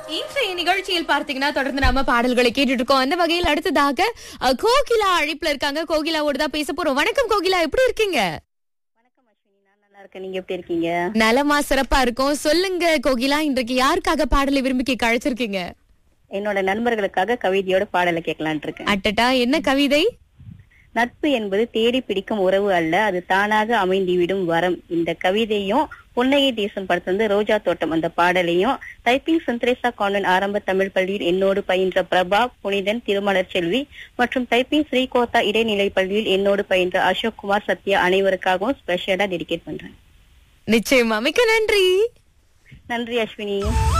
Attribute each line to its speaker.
Speaker 1: இன்றைய நிகழ்ச்சியில் பார்த்தீங்கன்னா தொடர்ந்து நம்ம பாடல்களை கேட்டுட்டு இருக்கோம் அந்த வகையில் அடுத்ததாக அஹ், கோகிலா அழைப்புல இருக்காங்க கோகிலாவோட தான் பேச போறோம் வணக்கம் கோகிலா எப்படி இருக்கீங்க
Speaker 2: வணக்கம் அஸ்வினி நான் நல்லா இருக்கேன் நீங்க எப்படி இருக்கீங்க
Speaker 1: நலமா சிறப்பா இருக்கும் சொல்லுங்க கோகிலா இன்றைக்கு யாருக்காக பாடலை விரும்பி கேட்க அழைச்சிருக்கீங்க
Speaker 2: என்னோட நண்பர்களுக்காக கவிதையோட பாடலை கேட்கலான்ட்டு இருக்கேன்
Speaker 1: அட்டட்டா என்ன கவிதை
Speaker 2: நட்பு என்பது தேடி பிடிக்கும் உறவு அல்ல அது தானாக அமைந்துவிடும் வரம் இந்த கவிதையும் புன்னகை தேசம் படத்துல இருந்து ரோஜா தோட்டம் அந்த பாடலையும் டைப்பிங் சென்ட்ரேசா கான்வென்ட் ஆரம்ப தமிழ் பள்ளியில் என்னோடு பயின்ற பிரபா புனிதன் திருமலர் செல்வி மற்றும் டைப்பிங் ஸ்ரீகோத்தா இடைநிலை பள்ளியில் என்னோடு பயின்ற அசோக் குமார் சத்யா அனைவருக்காகவும் ஸ்பெஷலா டெடிகேட் பண்றேன்
Speaker 1: நிச்சயமா மிக்க நன்றி
Speaker 2: நன்றி அஸ்வினி